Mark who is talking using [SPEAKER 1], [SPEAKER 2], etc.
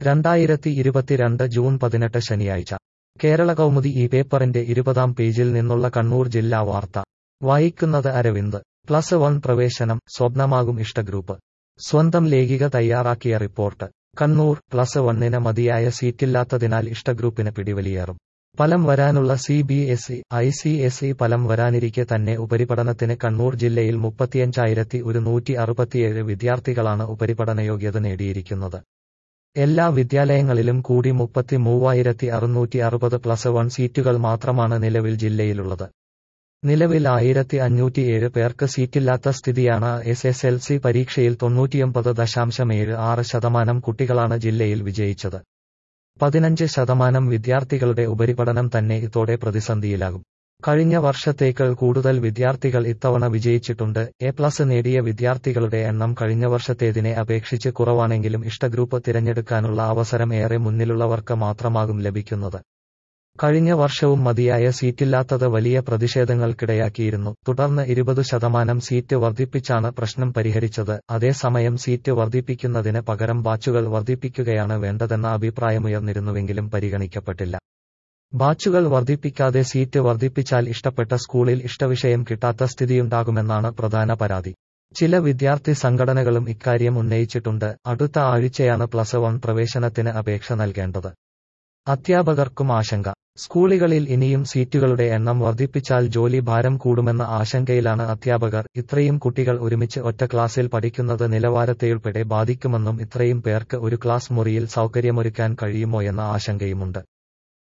[SPEAKER 1] രണ്ടായിരത്തി ഇരുപത്തിരണ്ട് ജൂൺ പതിനെട്ട് ശനിയാഴ്ച കേരള കൗമുദി ഈ പേപ്പറിന്റെ ഇരുപതാം പേജിൽ നിന്നുള്ള കണ്ണൂർ ജില്ലാ വാർത്ത വായിക്കുന്നത് അരവിന്ദ് പ്ലസ് വൺ പ്രവേശനം സ്വപ്നമാകും ഇഷ്ടഗ്രൂപ്പ് സ്വന്തം ലേഖിക തയ്യാറാക്കിയ റിപ്പോർട്ട് കണ്ണൂർ പ്ലസ് വണ്ണിന് മതിയായ സീറ്റില്ലാത്തതിനാൽ ഇഷ്ടഗ്രൂപ്പിന് പിടിവലിയേറും ഫലം വരാനുള്ള C B S E I C S E ഫലം വരാനിരിക്കെ തന്നെ ഉപരിപഠനത്തിന് കണ്ണൂർ ജില്ലയിൽ മുപ്പത്തിയഞ്ചായിരത്തി ഒരുന്നൂറ്റി അറുപത്തിയേഴ് വിദ്യാർത്ഥികളാണ് ഉപരിപഠന യോഗ്യത നേടിയിരിക്കുന്നത് എല്ലാ വിദ്യാലയങ്ങളിലും കൂടി മുപ്പത്തി മൂവായിരത്തി അറുന്നൂറ്റി അറുപത് പ്ലസ് വൺ സീറ്റുകൾ മാത്രമാണ് നിലവിൽ ജില്ലയിലുള്ളത് നിലവിൽ ആയിരത്തി അഞ്ഞൂറ്റിയേഴ് പേർക്ക് സീറ്റില്ലാത്ത സ്ഥിതിയാണ് എസ് എസ് എൽ സി പരീക്ഷയിൽ തൊണ്ണൂറ്റിയൊമ്പത് ദശാംശം ഏഴ് ആറ് ശതമാനം കുട്ടികളാണ് ജില്ലയിൽ വിജയിച്ചത് പതിനഞ്ച് ശതമാനം വിദ്യാർത്ഥികളുടെ ഉപരിപഠനം തന്നെ ഇതോടെ പ്രതിസന്ധിയിലാകും കഴിഞ്ഞ വർഷത്തേക്കാൾ കൂടുതൽ വിദ്യാർത്ഥികൾ ഇത്തവണ വിജയിച്ചിട്ടുണ്ട് എ പ്ലസ് നേടിയ വിദ്യാർത്ഥികളുടെ എണ്ണം കഴിഞ്ഞ വർഷത്തേതിനെ അപേക്ഷിച്ച് കുറവാണെങ്കിലും ഇഷ്ടഗ്രൂപ്പ് തിരഞ്ഞെടുക്കാനുള്ള അവസരം ഏറെ മുന്നിലുള്ളവർക്ക് മാത്രമാകും ലഭിക്കുന്നത് കഴിഞ്ഞ വർഷവും മതിയായ സീറ്റില്ലാത്തത് വലിയ പ്രതിഷേധങ്ങൾക്കിടയാക്കിയിരുന്നു തുടർന്ന് ഇരുപത് ശതമാനം സീറ്റ് വർദ്ധിപ്പിച്ചാണ് പ്രശ്നം പരിഹരിച്ചത് അതേസമയം സീറ്റ് വർദ്ധിപ്പിക്കുന്നതിന് പകരം ബാച്ചുകൾ വർദ്ധിപ്പിക്കുകയാണ് വേണ്ടതെന്ന അഭിപ്രായമുയർന്നിരുന്നുവെങ്കിലും പരിഗണിക്കപ്പെട്ടില്ല ബാച്ചുകൾ വർദ്ധിപ്പിക്കാതെ സീറ്റ് വർദ്ധിപ്പിച്ചാൽ ഇഷ്ടപ്പെട്ട സ്കൂളിൽ ഇഷ്ടവിഷയം കിട്ടാത്ത സ്ഥിതിയുണ്ടാകുമെന്നാണ് പ്രധാന പരാതി ചില വിദ്യാർത്ഥി സംഘടനകളും ഇക്കാര്യം ഉന്നയിച്ചിട്ടുണ്ട് അടുത്ത ആഴ്ചയാണ് പ്ലസ് വൺ പ്രവേശനത്തിന് അപേക്ഷ നൽകേണ്ടത് അധ്യാപകർക്കും ആശങ്ക സ്കൂളുകളിൽ ഇനിയും സീറ്റുകളുടെ എണ്ണം വർദ്ധിപ്പിച്ചാൽ ജോലി ഭാരം കൂടുമെന്ന ആശങ്കയിലാണ് അധ്യാപകർ ഇത്രയും കുട്ടികൾ ഒരുമിച്ച് ഒറ്റ ക്ലാസ്സിൽ പഠിക്കുന്നത് നിലവാരത്തെയുൾപ്പെടെ ബാധിക്കുമെന്നും ഇത്രയും പേർക്ക് ഒരു ക്ലാസ് മുറിയിൽ സൗകര്യമൊരുക്കാൻ കഴിയുമോയെന്ന ആശങ്കയുമുണ്ട്